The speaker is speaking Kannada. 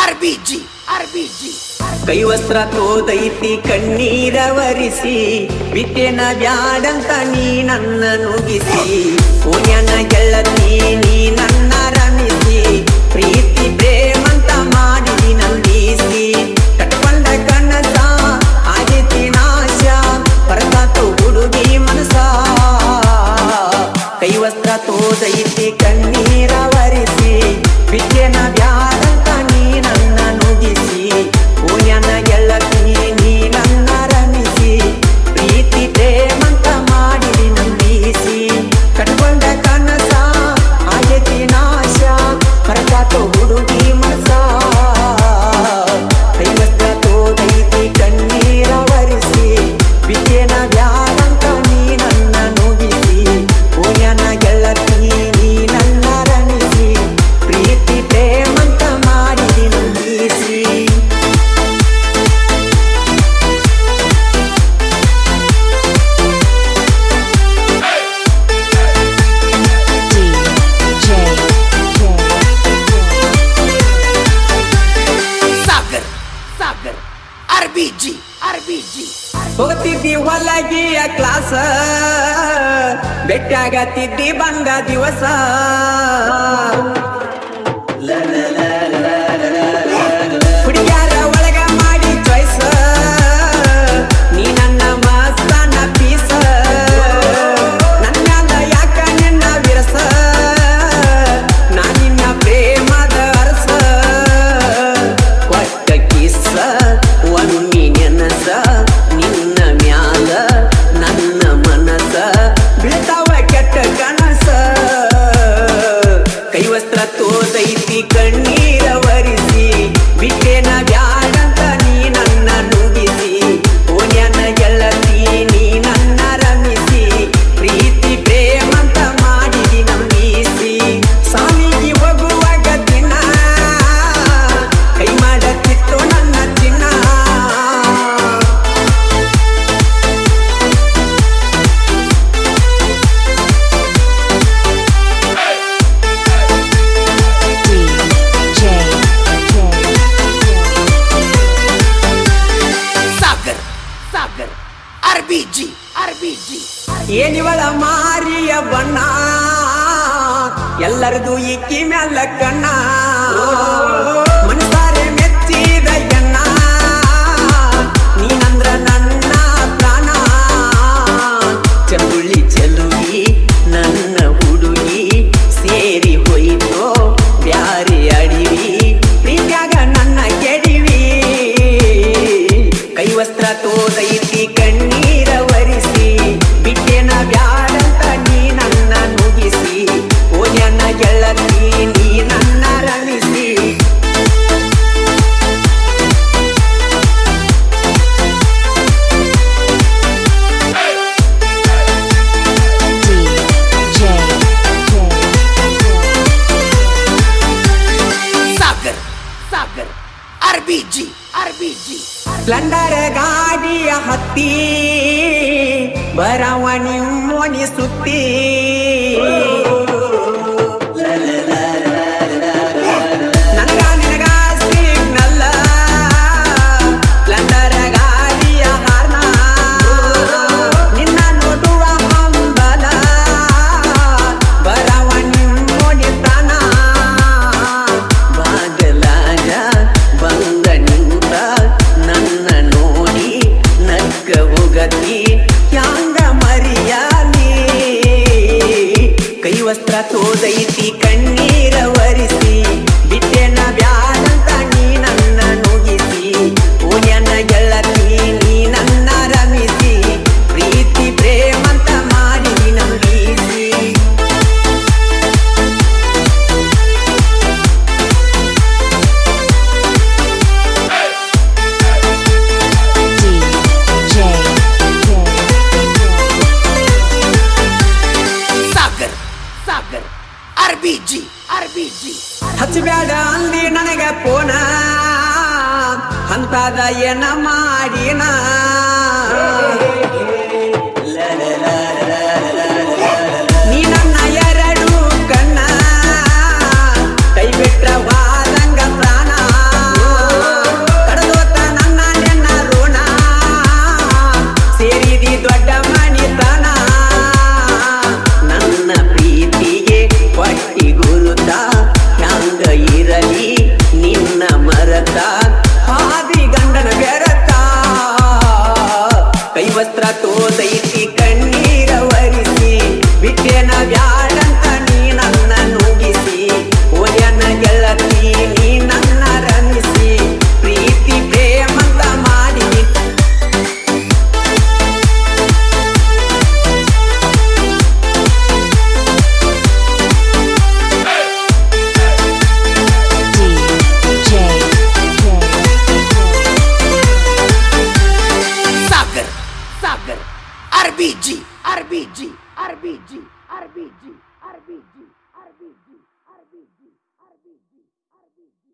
RBG, RBG. ಕೈವಸ್ತ್ರ ತೋದೈತಿ ಕಣ್ಣೀರ ವರಿಸಿ ಬಿಟ್ಟೆನ ಬ್ಯಾಡಂತ ನೀ ನನ್ನ ನುಗಿಸಿ ಓನ್ಯನ ಗೆಳತಿ ನೀ ನನ್ನ ರಮಿಸಿ ಪ್ರೀತಿ ಪ್ರೇಮಂತ ಮಾಡಿದಿ ನಂಬಿಸಿ ಕಟ್ಕೊಂಡ ಕನಸ ಆಗೈತಿ ನಾಶ ಪರಕಾತು ಹುಡುಗಿ ಮನಸ ಕೈವಸ್ತ್ರ ತೋದೈತಿ ಕಣ್ಣೀರ ವರಿಸಿ ಬಿಟ್ಟೆನ ಬ್ಯಾಡಂತ ನೀ ನನ್ನ ನುಗಿಸಿ ಓನ್ಯನ ಗೆಳತಿ ನೀ ನನ್ನ ರಮಿಸಿ ಪ್ರೀತಿ ಪ್ರೇಮಂತ ಮಾಡಿದಿ ನಂಬಿಸಿ ಕಟ್ಕೊಂಡ ಕನಸ ಆಗೈತಿ ನಾಶ ಹೊರಗಾತು ಹುಡುಗಿ ಮನಸ ಕೈವಸ್ತ್ರ ತೋದೈತಿ ಕಣ್ಣೀರ ವರಿಸಿ ಬಿಟ್ಟೆನ ಬ್ಯಾಡಂತ ನೀ ನನ್ನ ನುಗಿಸಿ ಓನ್ಯನ ಗೆಳತಿ ನೀ ನನ್ನ ರಮಿಸಿ ಪ್ರೀತಿ ಪ್ರೇಮಂತ ಮಾಡಿದಿ ನಂಬಿಸಿ Sagar, Sagar. RBG, RBG. ಹೋಗ್ತಿದ್ದಿ ಹೊಲಗಿಯ ಕ್ಲಾಸ ಬೆಟ್ಟಾಗತ್ತಿದ್ದಿ ಬಂದ ದಿವಸ ಹುಡುಗ್ಯಾರ ಒಳಗ ಮಾಡಿ ಚಾಯ್ಸ ನೀ ನನ್ನ ಮಸ್ತಾನ ಪೀಸ ನನ್ನ ಯಾಕ ನಿನ್ನ ವಿರಸ ನಾ ನಿನ್ನ ಪ್ರೇಮದ ಅರಸ ಕೊಟ್ಟ ಕಿಸ್ಸ ಒಮ್ಮಿ ನೆನಸ ನಿನ್ನ ಮ್ಯಾಲ ನನ್ನ ಮನಸ ಬೀಳ್ತಾವ ಕೆಟ್ಟ ಕನಸ ಕೈವಸ್ತ್ರ ತೋದೈತಿ ಕಣ್ಣೀರ ವರಿಸಿ ಬಿಟ್ಟೆನ ಬ್ಯಾಡಂತ ನೀ ನನ್ನ ನುಡಿಸಿ ಓನ್ಯನ ಗೆಳತಿ ನೀ ನನ್ನ ರಮಿಸಿ ಪ್ರೀತಿ ಪ್ರೇಮಂತ ಮಾಡಿದಿ ನಂಬಿಸಿ ಸಾವಿಗೆ ಹೋಗುವಾಗ ದಿನ ಕೈ ಮಾಡತ್ತಿತ್ತು ನನ್ನ ಚಿನ್ನ Sagar, Sagar. RBG, RBG. ಏನಿವಳ ಮಾರಿಯ ಬಣ್ಣ ಎಲ್ಲರದು ಇಕ್ಕಿ ಮ್ಯಾಲ ಕಣ್ಣ ಮನಸಾರೆ ಮೆಚ್ಚಿದ ಎಣ್ಣ ನೀನಂದ್ರ ನನ್ನ ಪ್ರಾಣ ಚಂದುಳ್ಳಿ ಚೆಲುವಿ ನನ್ನ ಹುಡುಗಿ ಸೇರಿ ಹೋಯಿತೋ ಬ್ಯಾರೆ ಅಡಿವಿ ಪ್ರೀತ್ಯಾಗ ನನ್ನ ಕೆಡಿವಿ ಕೈವಸ್ತ್ರ ತೋದೈತಿ ಕಣ್ಣೀರ ವರಿಸಿ ಬಿಟ್ಟೆನ ಬ್ಯಾಡಂತ ನೀ ನನ್ನ ನುಗಿಸಿ ಓನ್ಯನ ಗೆಳತಿ ನೀ ನನ್ನ ರಮಿಸಿ Sagar, Sagar. RBG, RBG. Splendor ಗಾಡಿಯ ಹತ್ತಿ ಬರವ ನಿಮ್ಮೋನಿ ಸುತ್ತಿ ನನಗ ನಿನಗ ಸಿಗ್ನಲ್ಲ ಸ್ಪ್ಲೆಂಡರ್ ಗಾಡಿಯ ಹಾರ್ನ ನಿನ್ನ ನೋಡುವ ಹಂಬಲ ಬರವ ನಿಮ್ಮೋನಿ ತಾನ ಬಾಗಲಾಗ ಬಂದ ನಿಂತ ನನ್ನ ನೋಡಿ ನಕ್ಕ ಹೋಗತಿ ಯಾಂಗ ಮರಿಯಾಲಿ ಕೈವಸ್ತ್ರ ತೋದೈತಿ ಕಣ್ಣೀರ ವರಿಸಿ ಬಿಟ್ಟೆನ ಬ್ಯಾಡಂತ ನೀ ನನ್ನ ನುಗಿಸಿ ಓನ್ಯನ ಗೆಳತಿ ನೀ ನನ್ನ ರಮಿಸಿ ಪ್ರೀತಿ ಪ್ರೇಮಂತ ಮಾಡಿ ನಂಬಿಸಿ Sagar, Sagar. RBG, RBG. ಹಚ್ಚಬ್ಯಾಡ ಅಂದಿ ನನಗ ಪೋನ ಅಂತದ ಏನ ಮಾಡಿನ ನೀ ನನ್ನ ಎರಡು ಕಣ್ಣ ಕೈ ಬಿಟ್ಟ ವಾದಂಗ ಪ್ರಾಣ RBG, RBG, RBG, RBG, RBG, RBG, RBG, RBG, RBG.